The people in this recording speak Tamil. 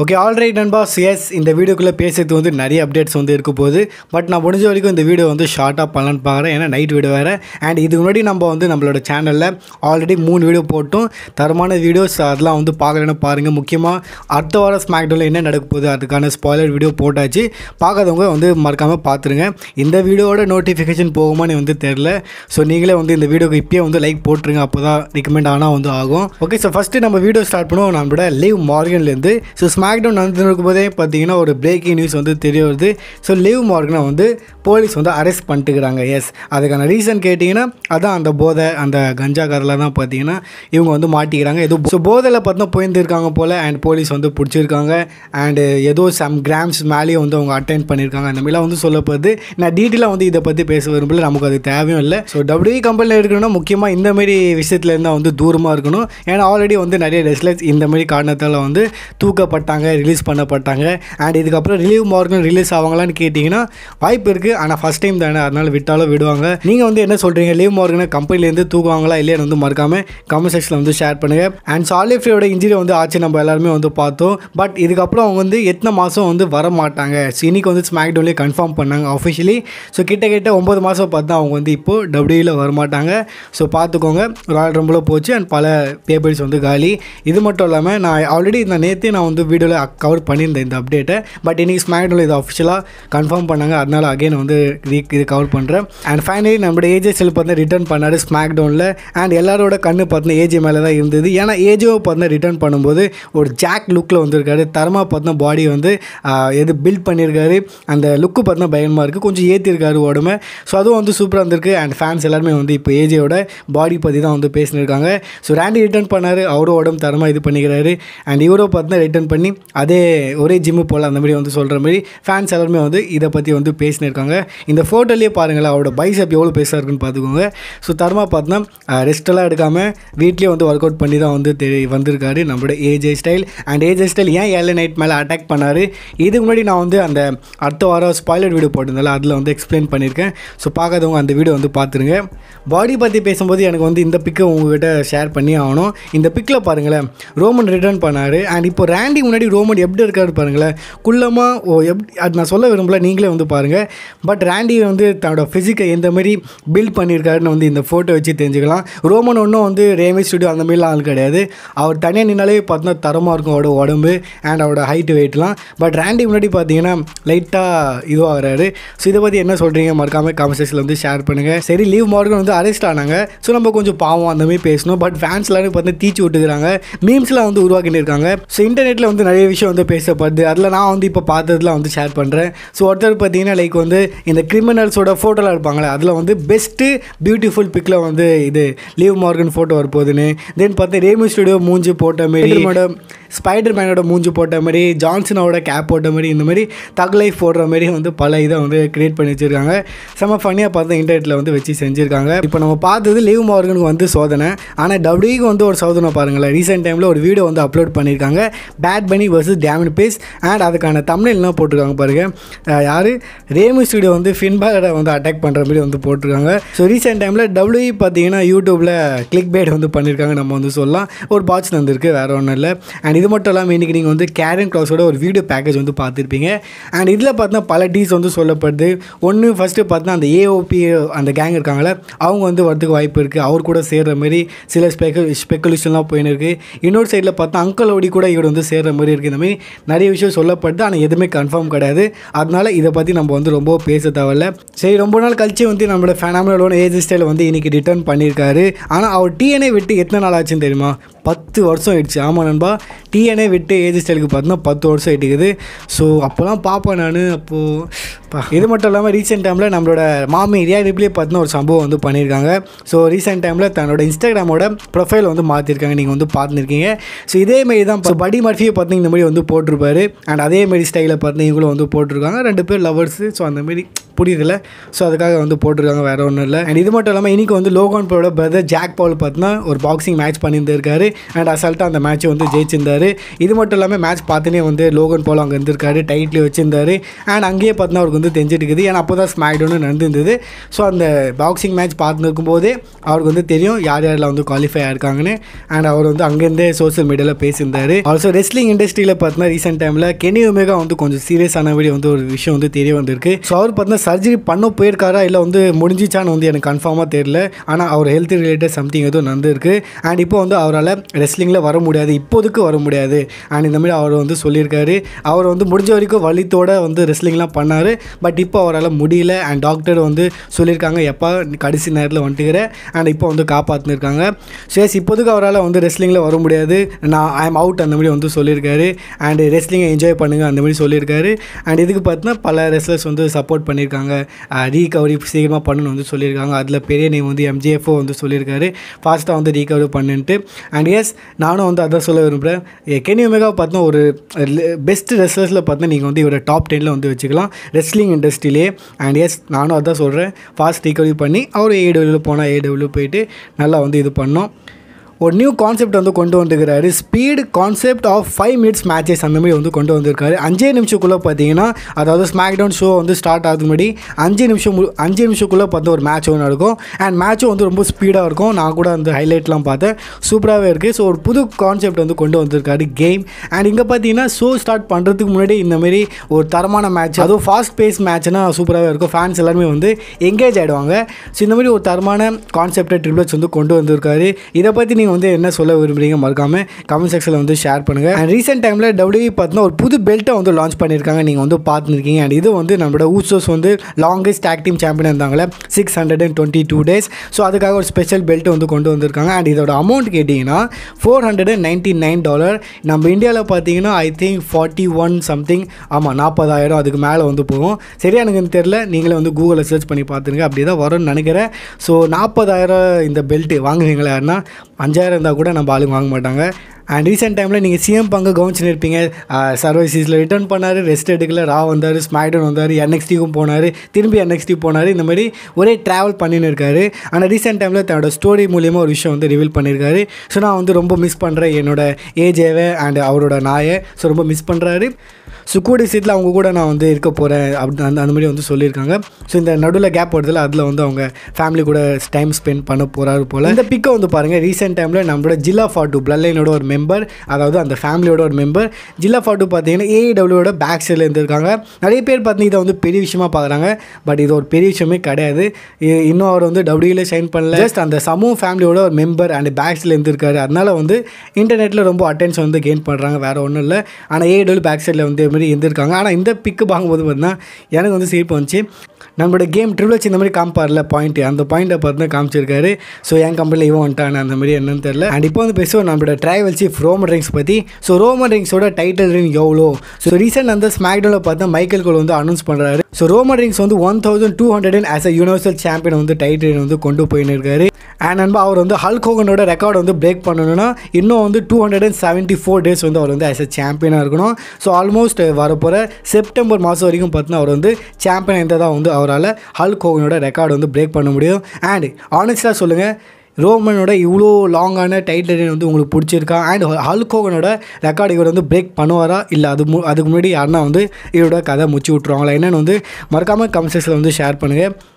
ஓகே ஆல்ரைட் நண்பாஸ் எஸ் இந்த வீடியோக்குள்ளே பேசுறது வந்து நிறைய அப்டேட்ஸ் வந்து இருக்க போகுது பட் நான் முடிஞ்ச வரைக்கும் இந்த வீடியோ வந்து ஷார்ட்டாக பண்ணலான்னு பார்க்குறேன் ஏன்னா நைட் வீடியோ வேறு அண்ட் இதுக்கு முன்னாடி நம்ம வந்து நம்மளோட சேனலில் ஆல்ரெடி மூணு வீடியோ போட்டோம் தரமான வீடியோஸ் அதெல்லாம் வந்து பார்க்கலன்னு பாருங்கள் முக்கியமாக அடுத்த வாரம் ஸ்மாக்டோவில் என்ன நடக்க போகுது அதுக்கான ஸ்பாய்லர் வீடியோ போட்டாச்சு பார்க்காதவங்க வந்து மறக்காமல் பார்த்துருங்க இந்த வீடியோவோட நோட்டிஃபிகேஷன் போகுமான்னு வந்து தெரில ஸோ நீங்களே வந்து இந்த வீடியோக்கு இப்பயே வந்து லைக் போட்டுருங்க அப்போ தான் ரெக்கமெண்ட் ஆனால் வந்து ஆகும் ஓகே ஸோ ஃபஸ்ட்டு நம்ம வீடியோ ஸ்டார்ட் பண்ணுவோம் நம்மளோட லிவ் மார்கன்லேருந்து ஸோ ஸ்மாக்டவுன் நடந்துருக்கும் போதே பார்த்தீங்கன்னா ஒரு பிரேக்கிங் நியூஸ் வந்து தெரிய வருது ஸோ லிவ் மார்கனை வந்து போலீஸ் வந்து அரெஸ்ட் பண்ணிட்டுக்கிறாங்க எஸ் அதுக்கான ரீசன் கேட்டிங்கன்னா அதான் அந்த போதை அந்த கஞ்சா காரில் தான் பார்த்தீங்கன்னா இவங்க வந்து மாட்டிக்கிறாங்க ஏதோ ஸோ போதையில் பார்த்தீங்கன்னா போயிருந்துருக்காங்க போல் அண்ட் போலீஸ் வந்து பிடிச்சிருக்காங்க அண்டு ஏதோ சம் கிராம்ஸ் மேலேயே வந்து அவங்க அட்டென்ட் பண்ணியிருக்காங்க அந்த மாதிரிலாம் வந்து சொல்லப்படுது நான் டீட்டெயிலாக வந்து இதை பற்றி பேச விரும்பல நமக்கு அது தேவையும் இல்லை ஸோ டபிள்யூ கம்பெனியில் இருக்கணும்னா முக்கியமாக இந்த மாதிரி விஷயத்துல இருந்தால் வந்து தூரமாக இருக்கணும் ஏன்னா ஆல்ரெடி வந்து நிறைய ரெஸ்லர்ஸ் இந்த மாதிரி காரணத்தால் வந்து தூக்கப்பட்டாங்க ரிலீஸ் பண்ணப்பட்டாங்க அண்ட் இதுக்கப்புறம் ரிலீவ் மார்க்கன் ரிலீஸ் ஆவாங்களான்னு கேட்டிங்கன்னா வாய்ப்பு இருக்குது ஆனால் ஃபஸ்ட் டைம் தானே அதனால் விட்டாலும் விடுவாங்க நீங்கள் வந்து என்ன சொல்கிறீங்க லீவ் மார்க்கனை கம்பெனிலேருந்து தூக்குவாங்களா இல்லையான்னு வந்து மறக்காமல் கமெண்ட் செக்ஷனில் வந்து ஷேர் பண்ணுங்கள் அண்ட் சாலிஃப்ரியோட இன்ஜுரி வந்து ஆச்சு நம்ம எல்லாருமே வந்து பார்த்தோம் பட் இதுக்கப்புறம் அவங்க வந்து எத்தனை மாதம் வந்து வர மாட்டாங்க So, இன்னைக்கு வந்து ஸ்மாக் டவுன்லேயே கன்ஃபார்ம் பண்ணாங்க அஃபிஷியலி ஸோ கிட்ட கிட்ட ஒம்பது மாதம் பார்த்தா அவங்க வந்து இப்போது டபிள்யூவில் வரமாட்டாங்க ஸோ பார்த்துக்கோங்க ராயல் ரம்பில் போச்சு அண்ட் பல பேப்பர்ஸ் வந்து காலி இது மட்டும் இல்லாமல் நான் ஆல்ரெடி இந்த நேற்று நான் வந்து வீடியோவில் கவர் பண்ணியிருந்தேன் இந்த அப்டேட்டை பட் இன்னைக்கு ஸ்மாக் டவுனில் இது அஃபிஷியலாக கன்ஃபார்ம் பண்ணாங்க அதனால் அகைன் வந்து ரீ- இது கவர் பண்ணுறேன் அண்ட் ஃபைனலி நம்மளோட ஏஜே செல் பார்த்தா ரிட்டர்ன் பண்ணாரு ஸ்மாக் டவுனில் அண்ட் எல்லாரோட கண்ணு பார்த்தா ஏஜே மேலே தான் இருந்தது ஏன்னா ஏஜோ பார்த்தா ரிட்டர்ன் பண்ணும்போது ஒரு ஜாக் லுக்கில் வந்திருக்காரு தரமாக பார்த்தா பாடி வந்து ஆஹ், எது பில்ட் பண்ணியிருக்காரு அந்த லுக்கு பார்த்தா பயமாக இருக்குது கொஞ்சம் ஏற்றிருக்காரு உடம்பு ஸோ அதுவும் வந்து சூப்பராக இருந்திருக்கு அண்ட் ஃபேன்ஸ் எல்லாருமே வந்து இப்போ ஏஜேயோட பாடி பற்றி தான் வந்து பேசினிருக்காங்க ஸோ ரேண்டி ரிட்டர்ன் பண்ணார் அவரும் உடம்பு தரமாக இது பண்ணிக்கிறாரு அண்ட் இவரோ பார்த்தா ரிட்டர்ன் பண்ணி அதே ஒரே ஜிம்மு போல் அந்த மாதிரி வந்து சொல்கிற மாதிரி ஃபேன்ஸ் எல்லாருமே வந்து இதை பற்றி வந்து பேசினிருக்காங்க இந்த ஃபோட்டோலேயே பாருங்களேன் அவரோட பைசப் எவ்வளோ பெருசாக இருக்குன்னு பார்த்துக்கோங்க ஸோ தரமாக பார்த்தோன்னா ரெஸ்ட்டெல்லாம் எடுக்காமல் வீட்லேயே வந்து ஒர்க் அவுட் பண்ணி தான் வந்து தெரி வந்திருக்காரு நம்மளோட AJ Styles and AJ Styles ஏன் ஏழை நைட் மேலே அட்டாக் பண்ணார் இதுக்கு முன்னாடி நான் வந்து அந்த அடுத்த வாரம் ஸ்பாய்லர் வீடியோ போட்டிருந்தேன்ல அதில் வந்து எக்ஸ்பிளைன் பண்ணியிருக்கேன் ஸோ பார்க்காதவங்க அந்த வீடியோ வந்து பார்த்துருங்க பாடி பற்றி பேசும்போது எனக்கு வந்து இந்த பிக்கை உங்ககிட்ட ஷேர் பண்ணி ஆகணும் இந்த பிக்கில் பாருங்களேன் ரோமன் ரிட்டர்ன் பண்ணார் அண்ட் இப்போ ரேண்டி முன்னாடி ரோமன் எப்படி இருக்காரு பாருங்களேன் குள்ளமாக ஓ எப் அது நான் சொல்ல விரும்பல நீங்களே வந்து பாருங்கள் பட் ரேண்டி வந்து தன்னோட ஃபிசிக்கை எந்த மாதிரி பில்ட் பண்ணியிருக்காருன்னு வந்து இந்த ஃபோட்டோ வச்சு தெரிஞ்சுக்கலாம் ரோமன் ஒன்றும் வந்து ரேமே ஸ்டுடியோ அந்த மாதிரிலாம் ஆள் கிடையாது அவர் தனியாக நின்னாலே பார்த்தா தரமாக இருக்கும் அவரோட உடம்பு அண்ட் அவரோட ஹைட்டு வெயிட்லாம் பட் ரேண்டி முன்னாடி பார்த்தீங்கன்னா லைட்டாக இதுவாகிறாரு ஸோ இதை பற்றி என்ன சொல்கிறீங்க மறக்காமல் காமெண்ட் செக்ஷனில் வந்து ஷேர் பண்ணுங்கள் சரி லீவ் மார்க்கன் வந்து அரெஸ்ட் ஆனாங்க ஸோ நம்ம கொஞ்சம் பாவம் அந்த மாதிரி பேசணும் பட் ஃபேன்ஸ் எல்லாரும் பார்த்து தீச்சு விட்டுக்கிறாங்க மீம்ஸ்லாம் வந்து உருவாக்கிட்டு இருக்காங்க ஸோ இன்டர்நெட்டில் வந்து நிறைய விஷயம் வந்து பேசப்படுது அதில் நான் வந்து இப்போ பார்த்ததுலாம் வந்து ஷேர் பண்ணுறேன் ஸோ ஒருத்தர் பார்த்தீங்கன்னா லைக் வந்து இந்த கிரிமினல்ஸோட ஃபோட்டோலாம் இருப்பாங்களே அதில் வந்து பெஸ்ட்டு பியூட்டிஃபுல் பிக்கில் வந்து இது லீவ் மார்கன் ஃபோட்டோ வரப்போகுதுன்னு தென் பார்த்து ரேமு ஸ்டுடியோ மூஞ்சி போட்ட மாரி ஸ்பைடர் மேனோட மூஞ்சி போட்ட மாதிரி ஜான்சனோட கேப் போட்ட மாதிரி இந்த மாதிரி தக் லைஃப் போடுற மாதிரி வந்து பல இதை வந்து கிரியேட் பண்ணி வச்சுருக்காங்க செம்ம ஃபனியாக பார்த்து இன்டர்நெட்டில் வந்து வச்சு செஞ்சுருக்காங்க இப்போ நம்ம பார்த்தது லீவ் மார்கனுக்கு வந்து சோதனை ஆனால் டபிள்யூக்கு வந்து ஒரு சோதனை பாருங்களேன் ரீசெண்ட் டைமில் ஒரு வீடியோ வந்து அப்லோட் பண்ணியிருக்காங்க பேட் பனி வர்சஸ் டேமின் பேஸ் அண்ட் அதுக்கான தமிழ்லாம் போட்டிருக்காங்க பாருங்கள் யார் ரேமு ஸ்டுடியோ வந்து ஃபின்பேரை வந்து அட்டாக் பண்ணுற மாதிரி வந்து போட்டிருக்காங்க ஸோ ரீசெண்ட் டைமில் டபிள்யூ பார்த்தீங்கன்னா யூடியூப்பில் கிளிக் பேட் வந்து பண்ணியிருக்காங்க நம்ம வந்து சொல்லலாம் ஒரு பாட்ச் வந்திருக்கு வேறு ஒன்றும் இல்லை அண்ட் இது மட்டும் இல்லாமல் இன்றைக்கி நீங்கள் வந்து கேரன் க்ளாஸோட ஒரு வீடியோ பேக்கேஜ் வந்து பார்த்துருப்பீங்க அண்ட் இதில் பார்த்தீங்கன்னா பல டீஸ் வந்து சொல்லப்படுது ஒன்று ஃபஸ்ட்டு பார்த்தீங்கன்னா அந்த ஏஓபி அந்த கேங் இருக்காங்களே அவங்க வந்து வரதுக்கு வாய்ப்பு இருக்குது அவர் கூட சேர்ற மாதிரி சில ஸ்பெக்கு ஸ்பெக்குலேஷன்லாம் போயின்னு இருக்குது இன்னொரு சைடில் பார்த்தா அங்கிள் ஓடி கூட இவர் வந்து சேர்ற மாதிரி இருக்குது இந்த மாதிரி நிறைய விஷயம் சொல்லப்படுது ஆனால் எதுவுமே கன்ஃபார்ம் கிடையாது அதனால இதை பற்றி நம்ம வந்து ரொம்ப பேச தேவையில்ல சரி ரொம்ப நாள் கழிச்சு வந்து நம்மளோட ஃபேனாமலோட ஏஜ் ஸ்டைல் வந்து இன்னைக்கு ரிட்டர்ன் பண்ணியிருக்காரு ஆனால் அவர் டிஎன்ஏ விட்டு எத்தனை நாள் ஆச்சுன்னு தெரியுமா பத்து வருஷம் ஆயிடுச்சு ஆமாம் நண்பா டிஎன்ஏ விட்டு ஏஜ் ஸ்டைலுக்கு பார்த்தீங்கன்னா பத்து வருஷம் ஆயிட்டுக்குது ஸோ அப்போலாம் பார்ப்பேன் நான் அப்போது இது மட்டும் இல்லாமல் ரீசெண்ட் டைமில் நம்மளோட மாமி ரியா ரிப்ளே பார்த்தீங்கன்னா ஒரு சம்பவம் வந்து பண்ணியிருக்காங்க ஸோ ரீசெண்ட் டைமில் தன்னோட இன்ஸ்டாகிராமோட ப்ரொஃபைல் வந்து மாற்றிருக்காங்க நீங்கள் வந்து பார்த்துருக்கீங்க ஸோ இதே மாதிரி தான் ஸோ படி மர்ஃபியை பார்த்து இந்த மாதிரி வந்து போட்டிருப்பாரு அண்ட் அதே மாதிரி ஸ்டைலில் பார்த்து இவங்களும் வந்து போட்டிருக்காங்க ரெண்டு பேர் லவர்ஸு ஸோ அந்த மாதிரி புரியுதுல ஸோ அதுக்காக வந்து போட்டிருக்காங்க வேறு ஒன்றும் இல்லை அண்ட் இது மட்டும் இல்லாமல் இன்றைக்கி வந்து லோகன் போலோட பிரதர் ஜாக் பால் பார்த்தீங்கன்னா ஒரு பாக்ஸிங் மேட்ச் பண்ணியிருந்திருக்காரு அண்ட் அசால்ட்டாக அந்த மேட்ச்சை வந்து ஜெயிச்சிருந்தாரு இது மட்டும் இல்லாமல் மேட்ச் பார்த்துனே வந்து லோகன் போல் அங்கே இருந்திருக்காரு டைட்லி வச்சிருந்தாரு அண்ட் அங்கேயே பார்த்தீங்கன்னா அவருக்கு வந்து தெரிஞ்சிட்டு இருக்குது ஏன்னா அப்போ தான் ஸ்மாக்டவுன் நடந்திருந்தது ஸோ அந்த பாக்ஸிங் மேட்ச் பார்த்துன்னு இருக்கும்போதே அவருக்கு வந்து தெரியும் யார் யாரெல்லாம் வந்து குவாலிஃபை ஆயிருக்காங்கன்னு அண்ட் அவர் வந்து அங்கேருந்தே சோஷியல் மீடியாவில் பேசியிருந்தாரு ஆல்சோ ரெஸ்லிங் இண்டஸ்ட்ரியில் பார்த்தீங்கன்னா ரீசெண்ட் டைமில் கெனி ஒமேகா வந்து கொஞ்சம் சீரியஸான வீடியோ வந்து ஒரு விஷயம் வந்து தெரிய வந்திருக்கு ஸோ அவர் பார்த்தீங்கன்னா சர்ஜரி பண்ண போயிருக்காரா இல்லை வந்து முடிஞ்சிச்சான்னு வந்து எனக்கு கன்ஃபார்மாக தெரியல ஆனால் அவர் ஹெல்த் ரிலேட்டட் சம்திங் எதுவும் நடந்திருக்கு அண்ட் இப்போ வந்து அவரால் ரெஸ்லிங்கில் வர முடியாது இப்போதைக்கு வர முடியாது அண்ட் இந்த மாதிரி அவர் வந்து சொல்லியிருக்காரு அவர் வந்து முடிஞ்ச வரைக்கும் வலித்தோட வந்து ரெஸ்லிங்லாம் பண்ணார் பட் இப்போ அவரால் முடியல அண்ட் டாக்டர் வந்து சொல்லியிருக்காங்க எப்போ கடைசி நேரத்தில் வந்துட்டுக்கிற அண்ட் இப்போ வந்து காப்பாற்றினிருக்காங்க சேஸ் இப்போதைக்கு அவரால் வந்து ரெஸ்லிங்கில் வர முடியாது நான் ஐ எம் அவுட் அந்த மாதிரி வந்து சொல்லியிருக்காரு அண்ட் ரெஸ்லிங்கை என்ஜாய் பண்ணுங்கள் அந்த மாதிரி சொல்லியிருக்காரு அண்ட் இதுக்கு பார்த்தீங்கன்னா பல ரெஸ்லர்ஸ் வந்து சப்போர்ட் பண்ணியிருக்காங்க ரீகவரி சீக்கிரமாக பண்ணணும்னு வந்து சொல்லியிருக்காங்க அதில் பெரிய நேம் வந்து எம்ஜிஎஃப்ஓ வந்து சொல்லியிருக்காரு ஃபாஸ்ட்டாக வந்து ரீகவரி பண்ணுன்ட்டு அண்ட் எஸ் நானும் வந்து அதான் சொல்ல விரும்புகிறேன் கெனி ஒமேகா பார்த்தா ஒரு பெஸ்ட் ரெஸ்லர்ஸில் பார்த்தா நீங்கள் வந்து இவரை டாப் டெனில் வந்து வச்சுக்கலாம் ரெஸ்லிங் இண்டஸ்ட்ரியிலே அண்ட் எஸ் நானும் அதான் சொல்கிறேன் ஃபாஸ்ட் ரீகவரி பண்ணி அவர் ஏடபிள்யூ போனால் ஏடபிள்யூ போயிட்டு நல்லா வந்து இது பண்ணோம் ஒரு நியூ கான்செப்ட் வந்து கொண்டு வந்துருக்கிறாரு speed concept of five minutes matches அந்த மாதிரி வந்து கொண்டு வந்திருக்காரு அஞ்சே நிமிஷத்துக்குள்ளே பார்த்தீங்கன்னா அதாவது ஸ்மாக் டவுன் ஷோ வந்து ஸ்டார்ட் ஆகுது முன்னாடி அஞ்சு நிமிஷம் மு- அஞ்சு நிமிஷத்துக்குள்ளே பார்த்து ஒரு மேட்ச் ஒன்று நடக்கும் அண்ட் மேட்சும் வந்து ரொம்ப ஸ்பீடாக இருக்கும் நான் கூட அந்த ஹைலைட்லாம் பார்த்தேன் சூப்பராகவே இருக்குது ஸோ ஒரு புது கான்செப்ட் வந்து கொண்டு வந்திருக்காரு கேம் அண்ட் இங்கே பார்த்தீங்கன்னா ஷோ ஸ்டார்ட் பண்ணுறதுக்கு முன்னாடி இந்த மாதிரி ஒரு தரமான மேட்ச் அதுவும் ஃபாஸ்ட் பேஸ் மேட்ச்னா சூப்பராகவே இருக்கும் ஃபேன்ஸ் எல்லாருமே வந்து எங்கேஜ் ஆகிடுவாங்க ஸோ இந்த மாதிரி ஒரு தரமான கான்செப்டை ட்ரிபிள்ஸ் வந்து கொண்டு வந்திருக்காரு இதை பற்றி நீங்கள் வந்து என்ன சொல்ல விரும்புறீங்க மறக்காமல் கமெண்ட் செக்ஷனில் வந்து ஷேர் பண்ணுங்கள் அண்ட் ரீசெண்ட் டைமில் டபிள்யூ பார்த்தீங்கன்னா ஒரு புது பெல்ட்டை வந்து லான்ச் பண்ணியிருக்காங்க நீங்கள் வந்து பார்த்துருக்கீங்க அண்ட் இது வந்து நம்மளோட ஊசோஸ் வந்து லாங்கஸ்ட் டேக் டீம் சாம்பியன் இருந்தாங்களே six hundred and twenty two days so அதுக்காக ஒரு ஸ்பெஷல் பெல்ட் வந்து கொண்டு வந்திருக்காங்க அண்ட் இதோட அமௌண்ட் கேட்டிங்கன்னா four hundred and ninety nine dollar நம்ம இந்தியாவில் பார்த்தீங்கன்னா I think forty one something ஆமாம் நாற்பதாயிரம் அதுக்கு மேலே வந்து போகும் சரியா எனக்கு தெரியல நீங்களே வந்து கூகுளில் சர்ச் பண்ணி பார்த்துருங்க அப்படி தான் வரும்னு நினைக்கிறேன் ஸோ நாற்பதாயிரம் இந்த பெல்ட்டு வாங்குவீங்களா யாருன்னா அஞ்சாயிரம் இருந்தால் கூட நம்ம ஆளுங்க வாங்க மாட்டாங்க அண்ட் ரீசெண்ட் டைமில் நீங்கள் சிஎம் பங்கு கவனிச்சுன்னு இருப்பீங்க சர்வீசஸில் ரிட்டர்ன் பண்ணார் ரெஸ்ட் எடுக்கல ரா வந்தார் ஸ்மைடன் வந்தார் என்எக்ஸ்டிக்கும் போனார் திரும்பி என்எக்ஸ்டி போனார் இந்த மாதிரி ஒரே ட்ராவல் பண்ணின்னு இருக்காரு ஆனால் ரீசெண்ட் டைமில் தன்னோட ஸ்டோரி மூலியமாக ஒரு விஷயம் வந்து ரிவீல் பண்ணியிருக்காரு ஸோ நான் வந்து ரொம்ப மிஸ் பண்ணுறேன் என்னோட ஏஜேவை அண்ட் அவரோட நாயை ஸோ ரொம்ப மிஸ் பண்ணுறாரு ஸோ கூடிய சீட்டில் அவங்க கூட நான் வந்து இருக்க போகிறேன் அப்படி அந்த அந்த மாதிரி வந்து சொல்லியிருக்காங்க ஸோ இந்த நடுவில் கேப் வருதுல அதில் வந்து அவங்க ஃபேமிலி கூட டைம் ஸ்பெண்ட் பண்ண போகிறாரு போல் இந்த பிக்கை வந்து பாருங்கள் ரீசெண்ட் டைமில் நம்மளோட ஜில்லா ஃபாட்டு பிளட்லைனோட ஒரு மெம்பர் அதாவது அந்த ஃபேமிலியோட ஒரு மெம்பர் ஜில்லா ஃபாட்டு பார்த்தீங்கன்னா ஏடபிள்யூட பேக் சைடில் இருந்திருக்காங்க நிறைய பேர் பார்த்தீங்கன்னா இதை வந்து பெரிய விஷயமா பார்க்குறாங்க பட் இது ஒரு பெரிய விஷயமே கிடையாது இ- இன்னும் அவர் வந்து டபிள்யூல சைன் பண்ணல ஜஸ்ட் அந்த சமூக ஃபேமிலியோட ஒரு மெம்பர் அண்ட் பேக்ஸில் இருந்திருக்காரு அதனால வந்து இன்டர்நெட்டில் ரொம்ப அட்டென்ஷன் வந்து கெயின் பண்ணுறாங்க வேறு ஒன்றும் இல்லை ஆனால் ஏடபிள்யூ பேக் சைடில் வந்து இது மாதிரி இருந்திருக்காங்க ஆனால் இந்த பிக்கு பார்க்கும்போது பார்த்தீங்கன்னா எனக்கு வந்து சிரிப்பு வந்துச்சு நம்மளோட கேம் ட்ரிபிள்ஸ் இந்த மாதிரி காமிப்பார்ல பாயிண்ட் அந்த பாயிண்ட்டை பார்த்து தான் காமிச்சிருக்காரு ஸோ என் கம்பெனியில் இவன் வந்துட்டான் அந்த மாதிரி என்னன்னு தெரியல அண்ட் இப்போ வந்து பேசுவோம் நம்மளோட ட்ரைவல் சீஃப் ரோமன் ரிங்ஸ் பற்றி ஸோ ரோமன் ரிங்ஸோட டைட்டில் ரிங் எவ்வளோ ஸோ ரீசெண்ட் அந்த ஸ்மாக்டோவில் பார்த்தா மைக்கேல் கோல் வந்து அனௌன்ஸ் பண்ணுறாரு ஸோ ரோமன் ரிங்ஸ் வந்து one thousand two hundred and as a universal champion வந்து டைட்டில் வந்து கொண்டு போயின்னு இருக்காரு அண்ட் நண்பா அவர் வந்து ஹல்க் ஹோகனோட ரெக்கார்ட் வந்து பிரேக் பண்ணணும்னா இன்னும் வந்து two hundred and seventy four days வந்து அவர் வந்து ஆஸ் அ சாம்பியனாக இருக்கணும் ஸோ ஆல்மோஸ்ட் வரப்போகிற செப்டம்பர் மாதம் வரைக்கும் பார்த்தீங்கன்னா அவர் வந்து சாம்பியன் இருந்தால் தான் வந்து அவரால் ஹல்க் ஹோகனோட ரெக்கார்டு வந்து பிரேக் பண்ண முடியும் அண்ட் ஆனஸ்டாக சொல்லுங்கள் ரோமனோட இவ்வளோ லாங்கான டைட்டில் வந்து உங்களுக்கு பிடிச்சிருக்கா அண்ட் ஹல்க் ஹோகனோட ரெக்கார்டு இவர் வந்து பிரேக் பண்ணுவாரா இல்லை அது மு அதுக்கு முன்னாடி யாருன்னா வந்து இவரோட கதை முச்சு விட்ருவாங்களா என்னென்னு வந்து மறக்காமல் கமெண்ட் செக்ஷனில் வந்து ஷேர் பண்ணுங்கள்